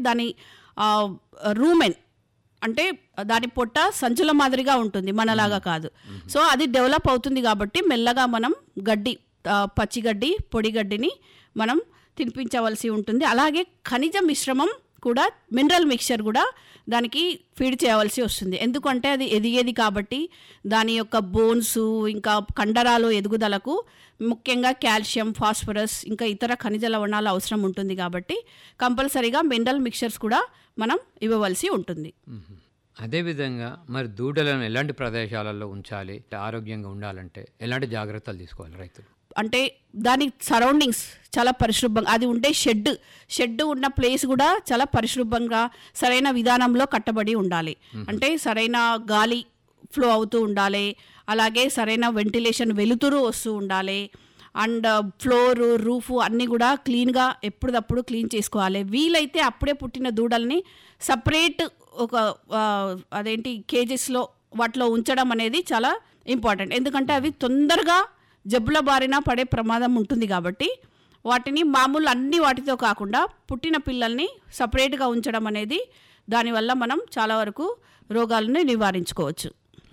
దాని రూమెన్ అంటే దాని పొట్ట సంచుల మాదిరిగా ఉంటుంది మనలాగా కాదు సో అది డెవలప్ అవుతుంది కాబట్టి మెల్లగా మనం గడ్డి ఆ, పచ్చి గడ్డి పొడి గడ్డిని మనం తినిపించవలసి ఉంటుంది అలాగే ఖనిజ మిశ్రమం కూడా మినరల్ మిక్చర్ కూడా దానికి ఫీడ్ చేయవలసి వస్తుంది ఎందుకంటే అది ఎదిగేది కాబట్టి దాని యొక్క బోన్స్ ఇంకా కండరాలు ఎదుగుదలకు ముఖ్యంగా కాల్షియం ఫాస్ఫరస్ ఇంకా ఇతర ఖనిజ లవణాలు అవసరం ఉంటుంది కాబట్టి కంపల్సరీగా మినరల్ మిక్చర్స్ కూడా మనం ఇవ్వవలసి ఉంటుంది మ్మ్. అదేవిధంగా మరి దూడలను ఎలాంటి ప్రదేశాలలో ఉంచాలి ఆరోగ్యంగా ఉండాలంటే ఎలాంటి జాగ్రత్తలు తీసుకోవాలి రైతులు అంటే దాని సరౌండింగ్స్ చాలా పరిశుభ్రంగా అది ఉండే షెడ్ షెడ్ ఉన్న ప్లేస్ కూడా చాలా పరిశుభ్రంగా సరైన విధానంలో కట్టబడి ఉండాలి అంటే సరైన గాలి ఫ్లో అవుతూ ఉండాలి అలాగే సరైన వెంటిలేషన్ వెలుతురు వస్తూ ఉండాలి అండ్ ఫ్లోర్ రూఫ్ అన్నీ కూడా క్లీన్గా ఎప్పటికప్పుడు క్లీన్ చేసుకోవాలి వీలైతే అప్పుడే పుట్టిన దూడల్ని సపరేట్ ఒక ఆ, అదేంటి కేజెస్లో వాటిలో ఉంచడం అనేది చాలా ఇంపార్టెంట్ ఎందుకంటే అవి తొందరగా జబ్బుల బారిన పడే ప్రమాదం ఉంటుంది కాబట్టి వాటిని మామూలు అన్ని వాటితో కాకుండా పుట్టిన పిల్లల్ని సపరేట్గా ఉంచడం అనేది దానివల్ల మనం చాలా వరకు రోగాలను నివారించుకోవచ్చు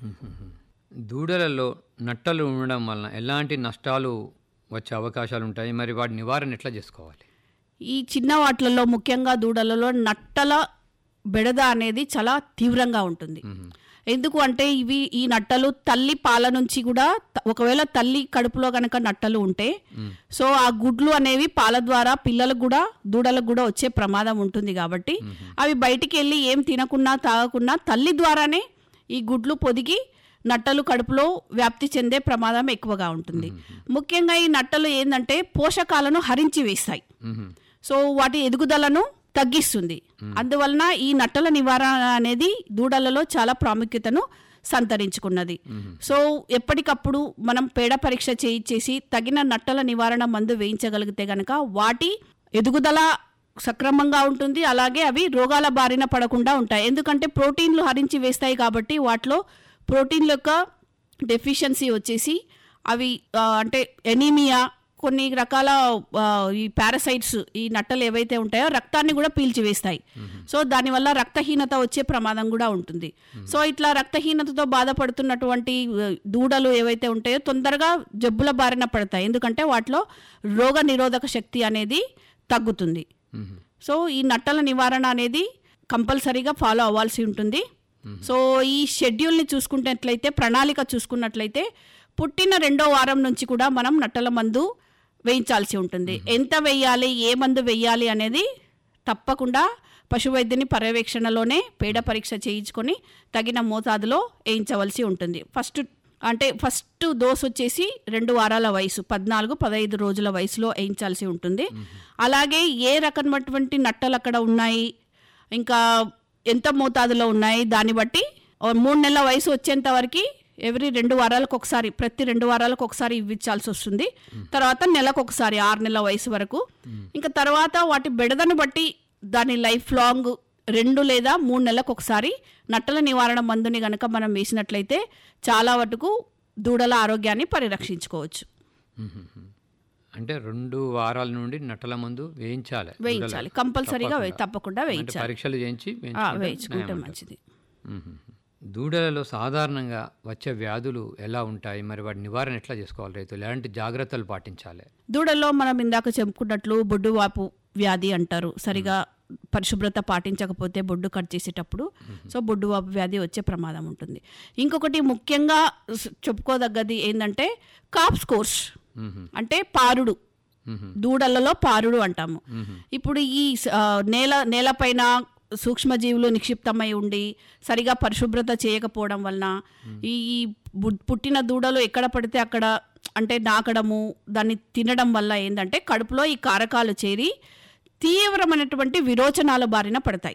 దూడలలో నట్టలు ఉండడం వలన ఎలాంటి నష్టాలు వచ్చే అవకాశాలు ఉంటాయి మరి వాటి నివారణ ఎట్లా చేసుకోవాలి ఈ చిన్న వాటిలలో ముఖ్యంగా దూడలలో నట్టల బెడద అనేది చాలా తీవ్రంగా ఉంటుంది ఎందుకు అంటే ఇవి ఈ నట్టలు తల్లి పాల నుంచి కూడా త- ఒకవేళ తల్లి కడుపులో గనక నట్టలు ఉంటే సో ఆ గుడ్లు అనేవి పాల ద్వారా పిల్లలకు కూడా దూడలకు కూడా వచ్చే ప్రమాదం ఉంటుంది కాబట్టి అవి బయటికి వెళ్ళి ఏం తినకున్నా తాగకున్నా తల్లి ద్వారానే ఈ గుడ్లు పొదిగి నట్టలు కడుపులో వ్యాప్తి చెందే ప్రమాదం ఎక్కువగా ఉంటుంది ముఖ్యంగా ఈ నట్టలు ఏంటంటే పోషకాలను హరించి వేస్తాయి మ్మ్. సో వాటి ఎదుగుదలను తగ్గిస్తుంది అందువలన ఈ నట్టల నివారణ అనేది దూడలలో చాలా ప్రాముఖ్యతను సంతరించుకున్నది సో ఎప్పటికప్పుడు మనం పేడ పరీక్ష చేయించేసి తగిన నట్టల నివారణ మందు వేయించగలిగితే గనక వాటి ఎదుగుదల సక్రమంగా ఉంటుంది అలాగే అవి రోగాల బారిన పడకుండా ఉంటాయి ఎందుకంటే ప్రోటీన్లు హరించి వేస్తాయి కాబట్టి వాటిలో ప్రోటీన్ల యొక్క డెఫిషియన్సీ వచ్చేసి అవి ఆ, అంటే ఎనీమియా కొన్ని రకాల ఆ, ఈ పారాసైట్స్ ఈ నట్టలు ఏవైతే ఉంటాయో రక్తాన్ని కూడా పీల్చివేస్తాయి సో దానివల్ల రక్తహీనత వచ్చే ప్రమాదం కూడా ఉంటుంది సో ఇట్లా రక్తహీనతతో బాధపడుతున్నటువంటి ఆ, దూడలు ఏవైతే ఉంటాయో తొందరగా జబ్బుల బారిన పడతాయి ఎందుకంటే వాటిలో రోగ నిరోధక శక్తి అనేది తగ్గుతుంది మ్మ్. సో ఈ నట్టల నివారణ అనేది కంపల్సరీగా ఫాలో అవ్వాల్సి ఉంటుంది సో ఈ షెడ్యూల్ని చూసుకున్నట్లయితే ప్రణాళిక చూసుకున్నట్లయితే పుట్టిన రెండో వారం నుంచి కూడా మనం నట్టల మందు వేయించాల్సి ఉంటుంది ఎంత వేయాలి ఏ మందు వేయాలి అనేది తప్పకుండా పశువైద్యుని పర్యవేక్షణలోనే పేడ పరీక్ష చేయించుకొని తగిన మోతాదులో వేయించవలసి ఉంటుంది ఫస్ట్ అంటే ఫస్ట్ డోస్ వచ్చేసి రెండు వారాల వయసు పద్నాలుగు పదహైదు రోజుల వయసులో వేయించాల్సి ఉంటుంది అలాగే ఏ రకమైనటువంటి నట్టలు అక్కడ ఉన్నాయి ఇంకా ఎంత మోతాదులో ఉన్నాయి దాన్ని బట్టి ఓ మూడు నెలల వయసు వచ్చేంత వరకు ఎవ్రీ రెండు వారాలకు ఒకసారి ప్రతి రెండు వారాలకు ఒకసారి ఇవ్వించాల్సి వస్తుంది తర్వాత నెలకు ఒకసారి ఆరు నెలల వయసు వరకు ఇంకా తర్వాత వాటి బెడదను బట్టి దాని లైఫ్ లాంగ్ రెండు లేదా మూడు నెలలకు ఒకసారి నట్టల నివారణ మందుని గనక మనం వేసినట్లయితే చాలా వరకు దూడల ఆరోగ్యాన్ని పరిరక్షించుకోవచ్చు మ్మ్. అంటే రెండు వారాల నుండి నట్టల మందు వేయించాలి వేయించాలి దూడలకు. కంపల్సరీగా వే- తప్పకుండా. తప్పకుండా అంటే వేయించాలి పరీక్షలు చేయించి ఆ, వేయించుకుంటే వేయించుకుంటే నయం ఉంటుంది. మంచిది మ్మ్. దూడలలో సాధారణంగా వచ్చే వ్యాధులు ఎలా ఉంటాయి మరి వాటి నివారణ ఎట్లా చేసుకోవాలి రైతులు ఎలాంటి జాగ్రత్తలు పాటించాలి దూడల్లో మనం ఇందాక చెప్పుకున్నట్లు బొడ్డువాపు వ్యాధి అంటారు సరిగా పరిశుభ్రత పాటించకపోతే బొడ్డు కట్ చేసేటప్పుడు సో బొడ్డువాపు వ్యాధి వచ్చే ప్రమాదం ఉంటుంది ఇంకొకటి ముఖ్యంగా స్- చెప్పుకోదగ్గది ఏంటంటే కాప్ స్కోర్స్ మ్మ్. అంటే పారుడు మ్మ్. దూడలలో పారుడు అంటాము మ్మ్. ఇప్పుడు ఈ స- ఆ, నేల నేలపైన సూక్ష్మజీవులు నిక్షిప్తమై ఉండి సరిగా పరిశుభ్రత చేయకపోవడం వలన ఈ ఈ బు- పుట్టిన దూడలు ఎక్కడ పడితే అక్కడ అంటే నాకడము దాన్ని తినడం వల్ల ఏంటంటే కడుపులో ఈ కారకాలు చేరి తీవ్రమైనటువంటి విరోచనాల బారిన పడతాయి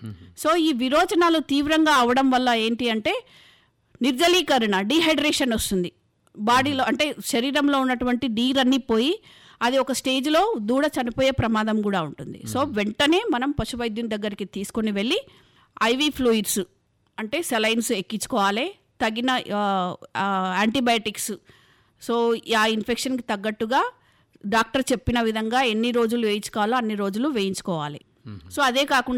సో ఈ విరోచనాలు తీవ్రంగా అవడం వల్ల ఏంటి అంటే నిర్జలీకరణ డీహైడ్రేషన్ వస్తుంది బాడీలో అంటే శరీరంలో ఉన్నటువంటి నీరన్నీ పోయి అది ఒక స్టేజ్లో దూడ చనిపోయే ప్రమాదం కూడా ఉంటుంది సో వెంటనే మనం పశువైద్యుని దగ్గరికి తీసుకొని వెళ్ళి ఐవి ఫ్లూయిడ్స్ అంటే సెలైన్స్ ఎక్కించుకోవాలి తగిన యాంటీబయాటిక్స్ సో ఆ ఇన్ఫెక్షన్కి తగ్గట్టుగా డాక్టర్ చెప్పిన విధంగా ఎన్ని రోజులు వేయించుకోవాలో అన్ని రోజులు వేయించుకోవాలి సో అదే కాకుండా